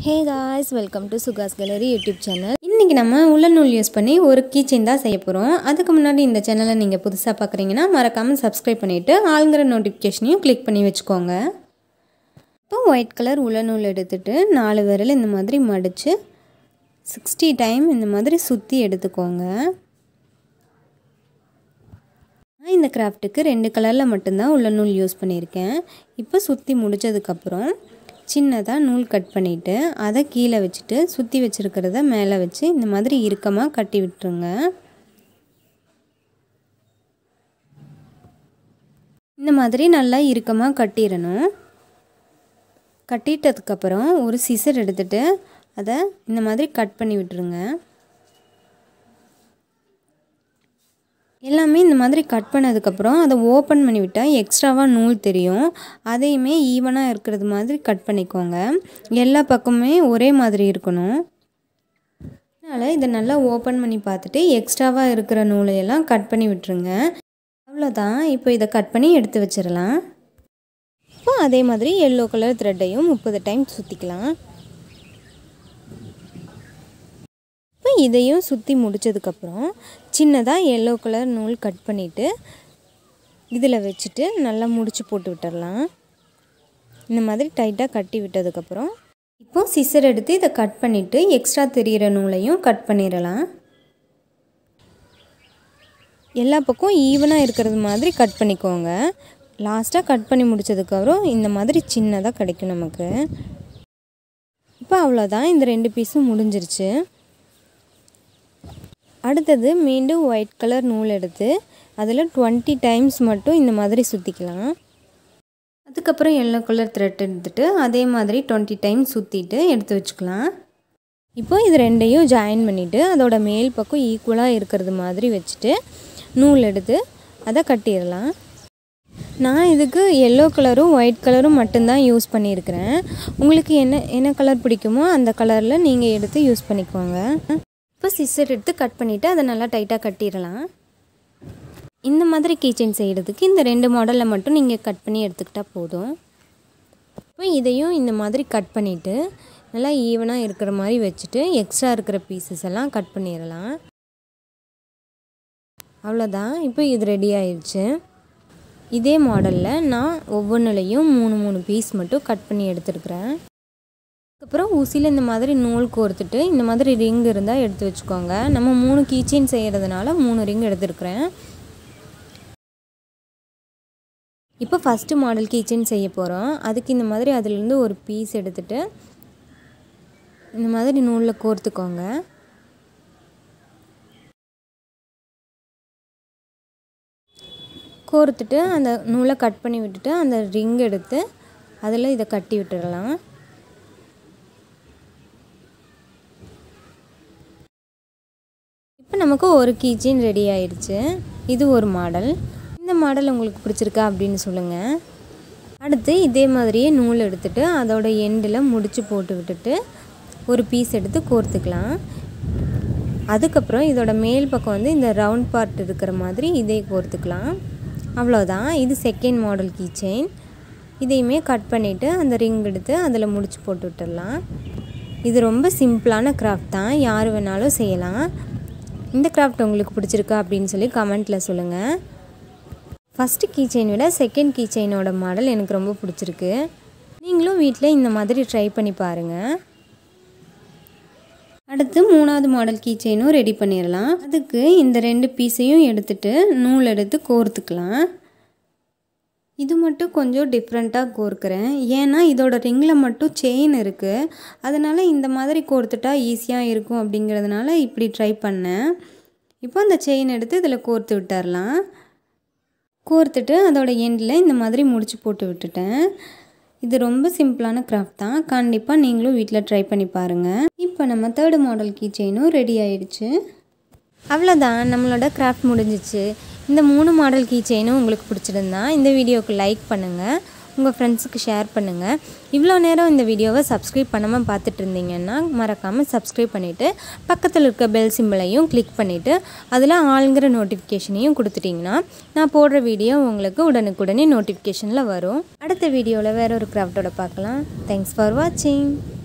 hey guys welcome to Sugas gallery YouTube channel இன்றைக்கி நம்ம உள்ள நூல் யூஸ் பண்ணி ஒரு கீச்செயின் தான் செய்ய போகிறோம் அதுக்கு முன்னாடி இந்த சேனலை நீங்கள் புதுசாக பார்க்குறீங்கன்னா மறக்காமல் சப்ஸ்கிரைப் பண்ணிவிட்டு ஆளுங்கிற நோட்டிஃபிகேஷனையும் கிளிக் பண்ணி வச்சுக்கோங்க இப்போ ஒயிட் கலர் உள்ள நூல் எடுத்துட்டு நாலு விரல் இந்த மாதிரி மடித்து சிக்ஸ்டி டைம் இந்த மாதிரி சுற்றி எடுத்துக்கோங்க நான் இந்த கிராஃப்ட்டுக்கு ரெண்டு கலரில் மட்டும்தான் உள்ள நூல் யூஸ் பண்ணியிருக்கேன் இப்போ சுற்றி முடித்ததுக்கப்புறம் சின்னதாக நூல் கட் பண்ணிவிட்டு அதை கீழே வச்சுட்டு சுற்றி வச்சுருக்கிறத மேலே வச்சு இந்த மாதிரி இறுக்கமாக கட்டி விட்டுருங்க இந்த மாதிரி நல்லா இறுக்கமாக கட்டிடணும் கட்டிட்டதுக்கப்புறம் ஒரு சிசர் எடுத்துகிட்டு அதை இந்த மாதிரி கட் பண்ணி விட்டுருங்க எல்லாமே இந்த மாதிரி கட் பண்ணதுக்கப்புறம் அதை ஓப்பன் பண்ணி விட்டால் எக்ஸ்ட்ராவாக நூல் தெரியும் அதையுமே ஈவனாக இருக்கிறது மாதிரி கட் பண்ணிக்கோங்க எல்லா பக்கமுமே ஒரே மாதிரி இருக்கணும் அதனால் இதை நல்லா ஓப்பன் பண்ணி பார்த்துட்டு எக்ஸ்ட்ராவாக இருக்கிற நூலையெல்லாம் கட் பண்ணி விட்டுருங்க அவ்வளோதான் இப்போ இதை கட் பண்ணி எடுத்து வச்சிடலாம் இப்போ அதே மாதிரி எல்லோ கலர் த்ரெட்டையும் முப்பது டைம் சுற்றிக்கலாம் இப்போ இதையும் சுற்றி முடித்ததுக்கப்புறம் சின்னதாக எல்லோ கலர் நூல் கட் பண்ணிவிட்டு இதில் வச்சுட்டு நல்லா முடிச்சு போட்டு விட்டுடலாம் இந்த மாதிரி டைட்டாக கட்டி விட்டதுக்கப்புறம் இப்போ சிசர் எடுத்து இதை கட் பண்ணிவிட்டு எக்ஸ்ட்ரா தெரிகிற நூலையும் கட் பண்ணிடலாம் எல்லா பக்கம் ஈவனாக இருக்கிறது மாதிரி கட் பண்ணிக்கோங்க லாஸ்ட்டாக கட் பண்ணி முடித்ததுக்கப்புறம் இந்த மாதிரி சின்னதாக கிடைக்கும் நமக்கு இப்போ அவ்வளோதான் இந்த ரெண்டு பீஸும் முடிஞ்சிருச்சு அடுத்தது மீண்டும் ஒயிட் கலர் நூல் எடுத்து அதில் டுவெண்ட்டி டைம்ஸ் மட்டும் இந்த மாதிரி சுற்றிக்கலாம் அதுக்கப்புறம் எல்லோ கலர் த்ரெட் எடுத்துகிட்டு அதே மாதிரி டுவெண்ட்டி டைம்ஸ் சுற்றிட்டு எடுத்து வச்சுக்கலாம் இப்போ இது ரெண்டையும் ஜாயின் பண்ணிவிட்டு அதோட மேல் பக்கம் ஈக்குவலாக இருக்கிறது மாதிரி வச்சுட்டு நூல் எடுத்து அதை கட்டிடலாம் நான் இதுக்கு எல்லோ கலரும் ஒயிட் கலரும் மட்டும்தான் யூஸ் பண்ணியிருக்கிறேன் உங்களுக்கு என்ன என்ன கலர் பிடிக்குமோ அந்த கலரில் நீங்கள் எடுத்து யூஸ் பண்ணிக்கோங்க இப்போ சிஸ்டர் எடுத்து கட் பண்ணிவிட்டு அதை நல்லா டைட்டாக கட்டிடலாம் இந்த மாதிரி கீச்செயின் செய்கிறதுக்கு இந்த ரெண்டு மாடலில் மட்டும் நீங்கள் கட் பண்ணி எடுத்துக்கிட்டால் போதும் இப்போ இதையும் இந்த மாதிரி கட் பண்ணிவிட்டு நல்லா ஈவனாக இருக்கிற மாதிரி வச்சுட்டு எக்ஸ்ட்ரா இருக்கிற பீசஸ் எல்லாம் கட் பண்ணிடலாம் அவ்வளோதான் இப்போ இது ரெடி ஆயிடுச்சு இதே மாடலில் நான் ஒவ்வொன்றுலையும் மூணு மூணு பீஸ் மட்டும் கட் பண்ணி எடுத்துருக்குறேன் அதுக்கப்புறம் ஊசியில் இந்த மாதிரி நூல் கோர்த்துட்டு இந்த மாதிரி ரிங் இருந்தால் எடுத்து வச்சுக்கோங்க நம்ம மூணு கீச்செயின் செய்கிறதுனால மூணு ரிங் எடுத்துருக்குறேன் இப்போ ஃபஸ்ட்டு மாடல் கீச்செயின் செய்ய போகிறோம் அதுக்கு இந்த மாதிரி அதுலேருந்து ஒரு பீஸ் எடுத்துகிட்டு இந்த மாதிரி நூலில் கோர்த்துக்கோங்க கோர்த்துட்டு அந்த நூலை கட் பண்ணி விட்டுட்டு அந்த ரிங் எடுத்து அதில் இதை கட்டி விட்டுடலாம் இப்போ நமக்கு ஒரு கீச்செயின் ரெடி ஆயிடுச்சு இது ஒரு மாடல் இந்த மாடல் உங்களுக்கு பிடிச்சிருக்கா அப்படின்னு சொல்லுங்கள் அடுத்து இதே மாதிரியே நூல் எடுத்துகிட்டு அதோட எண்டில் முடிச்சு போட்டு விட்டுட்டு ஒரு பீஸ் எடுத்து கோர்த்துக்கலாம் அதுக்கப்புறம் இதோட மேல் பக்கம் வந்து இந்த ரவுண்ட் பார்ட் இருக்கிற மாதிரி இதே கோர்த்துக்கலாம் அவ்வளோதான் இது செகண்ட் மாடல் கீ செயின் இதையுமே கட் பண்ணிவிட்டு அந்த ரிங் எடுத்து அதில் முடிச்சு போட்டு விட்டுடலாம் இது ரொம்ப சிம்பிளான கிராஃப்ட் தான் யார் வேணாலும் செய்யலாம் இந்த கிராஃப்ட் உங்களுக்கு பிடிச்சிருக்கா அப்படின்னு சொல்லி கமெண்ட்டில் சொல்லுங்கள் ஃபஸ்ட்டு கீ செயின் விட செகண்ட் கீ செயினோட மாடல் எனக்கு ரொம்ப பிடிச்சிருக்கு நீங்களும் வீட்டில் இந்த மாதிரி ட்ரை பண்ணி பாருங்கள் அடுத்து மூணாவது மாடல் கீ செயினும் ரெடி பண்ணிடலாம் அதுக்கு இந்த ரெண்டு பீஸையும் எடுத்துட்டு நூல் எடுத்து கோர்த்துக்கலாம் இது மட்டும் கொஞ்சம் டிஃப்ரெண்ட்டாக கோர்க்குறேன் ஏன்னா இதோட ரிங்கில் மட்டும் செயின் இருக்குது அதனால் இந்த மாதிரி கோர்த்துட்டா ஈஸியாக இருக்கும் அப்படிங்கிறதுனால இப்படி ட்ரை பண்ணேன் இப்போ அந்த செயின் எடுத்து இதில் கோர்த்து விட்டுறலாம் கோர்த்துட்டு அதோட எண்டில் இந்த மாதிரி முடிச்சு போட்டு விட்டுட்டேன் இது ரொம்ப சிம்பிளான கிராஃப்ட் தான் கண்டிப்பாக நீங்களும் வீட்டில் ட்ரை பண்ணி பாருங்கள் இப்போ நம்ம தேர்டு மாடல் கீ செயினும் ரெடி ஆயிடுச்சு அவ்வளோதான் நம்மளோட கிராஃப்ட் முடிஞ்சிச்சு இந்த மூணு மாடல் கீ செயினும் உங்களுக்கு பிடிச்சிருந்தா இந்த வீடியோவுக்கு லைக் பண்ணுங்கள் உங்கள் ஃப்ரெண்ட்ஸுக்கு ஷேர் பண்ணுங்கள் இவ்வளோ நேரம் இந்த வீடியோவை சப்ஸ்கிரைப் பண்ணாமல் பார்த்துட்டு இருந்தீங்கன்னா மறக்காமல் சப்ஸ்கிரைப் பண்ணிவிட்டு பக்கத்தில் இருக்க பெல் சிம்பிளையும் கிளிக் பண்ணிவிட்டு அதில் ஆளுங்கிற நோட்டிஃபிகேஷனையும் கொடுத்துட்டிங்கன்னா நான் போடுற வீடியோ உங்களுக்கு உடனுக்குடனே நோட்டிஃபிகேஷனில் வரும் அடுத்த வீடியோவில் வேற ஒரு கிராஃப்டோட பார்க்கலாம் தேங்க்ஸ் ஃபார் வாட்சிங்